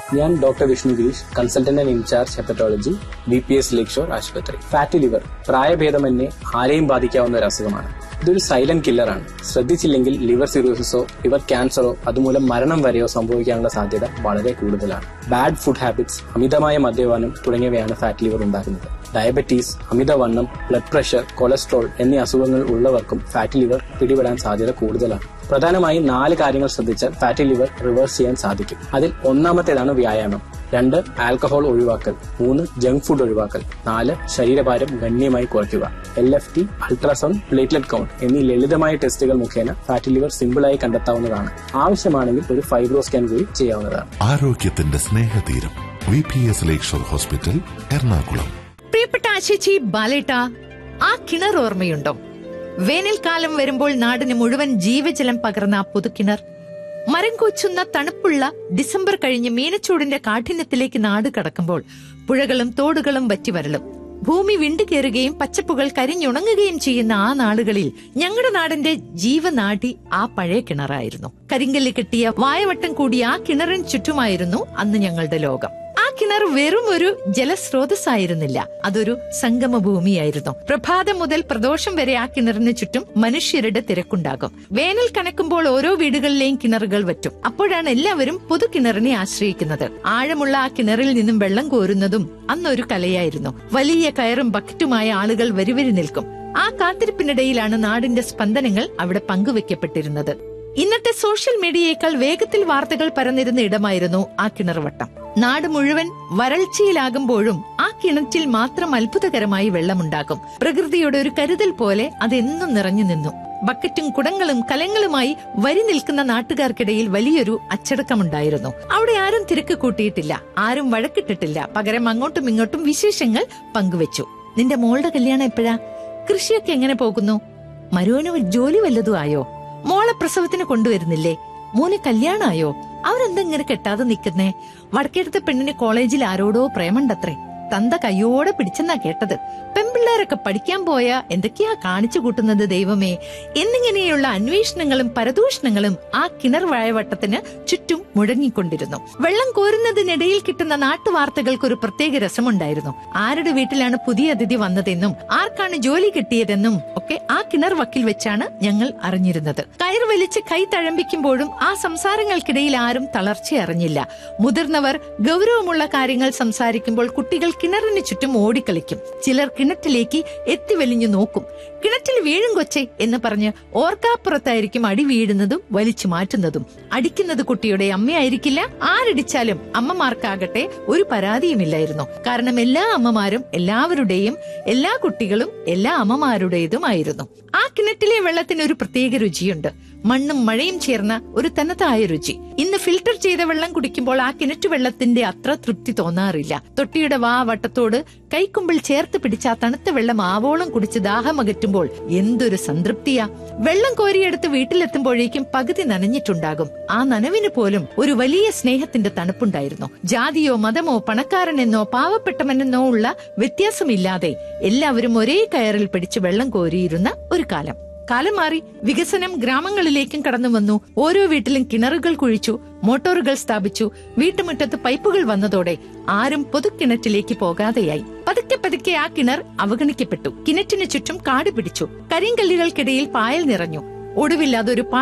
ഞാൻ doctor Vishnu Girish consultant and incharge hepatology B P S lake shore ആശുപത്രി fatty liver പ്രായഭേദമന്യേ ആരെയും ബാധിക്കാവുന്ന ഒരു അസുഖമാണ് ഇതൊരു സൈലന്റ് കില്ലറാണ് ശ്രദ്ധിച്ചില്ലെങ്കിൽ ലിവർ സിറോസിസോ ലിവർ ക്യാൻസറോ അതുമൂലം മരണം വരെയോ സംഭവിക്കാനുള്ള സാധ്യത വളരെ കൂടുതലാണ് ബാഡ് ഫുഡ് ഹാബിറ്റ്സ് അമിതമായ മദ്യപാനം തുടങ്ങിയവയാണ് ഫാറ്റ് ലിവർ ഉണ്ടാക്കുന്നത് ഡയബറ്റീസ് അമിതവണ്ണം ബ്ലഡ് പ്രഷർ കൊളസ്ട്രോൾ എന്നീ അസുഖങ്ങൾ ഉള്ളവർക്കും ഫാറ്റി ലിവർ പിടിപെടാൻ സാധ്യത കൂടുതലാണ് പ്രധാനമായും നാല് കാര്യങ്ങൾ ശ്രദ്ധിച്ചാൽ ഫാറ്റി ലിവർ റിവേഴ്സ് ചെയ്യാൻ സാധിക്കും അതിൽ ഒന്നാമത്തേതാണ് വ്യായാമം രണ്ട് ആൽക്കഹോൾ ഒഴിവാക്കൽ മൂന്ന് ജങ്ക് ഫുഡ് ഒഴിവാക്കൽ നാല് ശരീരഭാരം ഗണ്യമായി കുറയ്ക്കുക L F T ultrasound platelet count എന്നീ ലളിതമായ ടെസ്റ്റുകൾ മുഖേന ഫാറ്റി ലിവർ സിമ്പിളായി കണ്ടെത്താവുന്നതാണ് ആവശ്യമാണെങ്കിൽ ഒരു ഫൈബ്രോ സ്കാൻ കൂടി ചെയ്യാവുന്നതാണ് ആരോഗ്യത്തിന്റെ സ്നേഹതീരം V P S lakeshore hospital Ernakulam പ്രിയപ്പെട്ട ആശേച്ചി ബാലേട്ട ആ കിണർ ഓർമ്മയുണ്ടോ വേനൽക്കാലം വരുമ്പോൾ നാടിന് മുഴുവൻ ജീവജലം പകർന്ന ആ പുതുക്കിണർ മരം കൊച്ചുന്ന തണുപ്പുള്ള ഡിസംബർ കഴിഞ്ഞ് മീനച്ചൂടിന്റെ കാഠിന്യത്തിലേക്ക് നാട് കടക്കുമ്പോൾ പുഴകളും തോടുകളും വറ്റിവരളും ഭൂമി വിണ്ടുകയറുകയും പച്ചപ്പുകൾ കരിഞ്ഞുണങ്ങുകയും ചെയ്യുന്ന ആ നാടുകളിൽ ഞങ്ങളുടെ നാടിന്റെ ജീവനാടി ആ പഴയ കിണറായിരുന്നു കരിങ്കല്ല് കെട്ടിയ വായവട്ടം കൂടിയ ആ കിണറിന് ചുറ്റുമായിരുന്നു അന്ന് ഞങ്ങളുടെ ലോകം ആ കിണർ വെറും ഒരു ജലസ്രോതസ്സായിരുന്നില്ല അതൊരു സംഗമ ഭൂമിയായിരുന്നു പ്രഭാതം മുതൽ പ്രദോഷം വരെ ആ കിണറിന് ചുറ്റും മനുഷ്യരുടെ തിരക്കുണ്ടാകും വേനൽ കനക്കുമ്പോൾ ഓരോ വീടുകളിലെയും കിണറുകൾ വറ്റും അപ്പോഴാണ് എല്ലാവരും പൊതു കിണറിനെ ആശ്രയിക്കുന്നത് ആഴമുള്ള ആ കിണറിൽ നിന്നും വെള്ളം കോരുന്നതും അന്നൊരു കലയായിരുന്നു വലിയ കയറും ബക്കറ്റുമായ ആളുകൾ വരിവരി നിൽക്കും ആ കാത്തിരിപ്പിനിടയിലാണ് നാടിന്റെ സ്പന്ദനങ്ങൾ അവിടെ പങ്കുവെക്കപ്പെട്ടിരുന്നത് ഇന്നത്തെ സോഷ്യൽ മീഡിയയേക്കാൾ വേഗത്തിൽ വാർത്തകൾ പരന്നിരുന്ന ഇടമായിരുന്നു ആ കിണർവട്ടം നാട് മുഴുവൻ വരൾച്ചയിലാകുമ്പോഴും ആ കിണറ്റിൽ മാത്രം അത്ഭുതകരമായി വെള്ളമുണ്ടാകും പ്രകൃതിയുടെ ഒരു കരുതൽ പോലെ അതെന്നും നിറഞ്ഞു നിന്നു ബക്കറ്റും കുടങ്ങളും കലങ്ങളുമായി വരി നിൽക്കുന്ന നാട്ടുകാർക്കിടയിൽ വലിയൊരു അച്ചടക്കമുണ്ടായിരുന്നു അവിടെ ആരും തിരക്ക് കൂട്ടിയിട്ടില്ല ആരും വഴക്കിട്ടിട്ടില്ല പകരം അങ്ങോട്ടും ഇങ്ങോട്ടും വിശേഷങ്ങൾ പങ്കുവച്ചു നിന്റെ മോളുടെ കല്യാണം എപ്പോഴാ കൃഷിയൊക്കെ എങ്ങനെ പോകുന്നു മരുവന് ജോലി വല്ലതും ആയോ മോളെ പ്രസവത്തിന് കൊണ്ടുവരുന്നില്ലേ മോന് കല്യാണമായോ അവരെന്താ ഇങ്ങനെ കെട്ടാതെ നിൽക്കുന്നേ വടക്കേടത്തെ പെണ്ണിന് കോളേജിൽ ആരോടോ പ്രേമുണ്ടത്രേ തന്ത കയ്യോടെ പിടിച്ചെന്നാ കേട്ടത് പെൺപിള്ളേരൊക്കെ പഠിക്കാൻ പോയ എന്തൊക്കെയാ കാണിച്ചു കൂട്ടുന്നത് ദൈവമേ എന്നിങ്ങനെയുള്ള അന്വേഷണങ്ങളും പരദൂഷണങ്ങളും ആ കിണർ വാഴവട്ടത്തിന് ചുറ്റും മുഴങ്ങിക്കൊണ്ടിരുന്നു വെള്ളം കോരുന്നതിനിടയിൽ കിട്ടുന്ന നാട്ടുവാർത്തകൾക്ക് ഒരു പ്രത്യേക രസമുണ്ടായിരുന്നു ആരുടെ വീട്ടിലാണ് പുതിയ അതിഥി വന്നതെന്നും ആർക്കാണ് ജോലി കിട്ടിയതെന്നും ഒക്കെ ആ കിണർ വക്കിൽ വെച്ചാണ് ഞങ്ങൾ അറിഞ്ഞിരുന്നത് കയർ വലിച്ച് കൈ തഴമ്പിക്കുമ്പോഴും ആ സംസാരങ്ങൾക്കിടയിൽ ആരും തളർച്ച അറിഞ്ഞില്ല മുതിർന്നവർ ഗൗരവമുള്ള കാര്യങ്ങൾ സംസാരിക്കുമ്പോൾ കുട്ടികൾ കിണറിന് ചുറ്റും ഓടിക്കളിക്കും ചിലർ കിണറ്റിലേക്ക് എത്തിവലിഞ്ഞു നോക്കും കിണറ്റിൽ വീഴും കൊച്ചെ എന്ന് പറഞ്ഞ് ഓർക്കാപ്പുറത്തായിരിക്കും അടി വീഴുന്നതും വലിച്ചു മാറ്റുന്നതും അടിക്കുന്നത് കുട്ടിയുടെ അമ്മയായിരിക്കില്ല ആരടിച്ചാലും അമ്മമാർക്കാകട്ടെ ഒരു പരാതിയുമില്ലായിരുന്നു കാരണം എല്ലാ അമ്മമാരും എല്ലാവരുടെയും എല്ലാ കുട്ടികളും എല്ലാ അമ്മമാരുടേതുമായിരുന്നു ആ കിണറ്റിലെ വെള്ളത്തിന് ഒരു പ്രത്യേക രുചിയുണ്ട് മണ്ണും മഴയും ചേർന്ന ഒരു തനതായ രുചി ഇന്ന് ഫിൽട്ടർ ചെയ്ത വെള്ളം കുടിക്കുമ്പോൾ ആ കിണറ്റു വെള്ളത്തിന്റെ അത്ര തൃപ്തി തോന്നാറില്ല തൊട്ടിയുടെ വാ വട്ടത്തോട് കൈക്കുമ്പിൾ ചേർത്ത് പിടിച്ച ആ തണുത്ത വെള്ളം ആവോളം കുടിച്ച് ദാഹമകറ്റുമ്പോൾ എന്തൊരു സംതൃപ്തിയാ വെള്ളം കോരിയെടുത്ത് വീട്ടിലെത്തുമ്പോഴേക്കും പകുതി നനഞ്ഞിട്ടുണ്ടാകും ആ നനവിന് പോലും ഒരു വലിയ സ്നേഹത്തിന്റെ തണുപ്പുണ്ടായിരുന്നു ജാതിയോ മതമോ പണക്കാരനെന്നോ പാവപ്പെട്ടവനെന്നോ ഉള്ള വ്യത്യാസമില്ലാതെ എല്ലാവരും ഒരേ കയറിൽ പിടിച്ച് വെള്ളം കോരിയിരുന്ന ഒരു കാലം കാലം മാറി വികസനം ഗ്രാമങ്ങളിലേക്കും കടന്നു വന്നു ഓരോ വീട്ടിലും കിണറുകൾ കുഴിച്ചു മോട്ടോറുകൾ സ്ഥാപിച്ചു വീട്ടുമുറ്റത്ത് പൈപ്പുകൾ വന്നതോടെ ആരും പൊതുക്കിണറ്റിലേക്ക് പോകാതെയായി പതുക്കെ പതുക്കെ ആ കിണർ അവഗണിക്കപ്പെട്ടു കിണറ്റിന് ചുറ്റും കാട് പിടിച്ചു കരിങ്കല്ലുകൾക്കിടയിൽ പായൽ നിറഞ്ഞു ഒടുവിൽ അതൊരു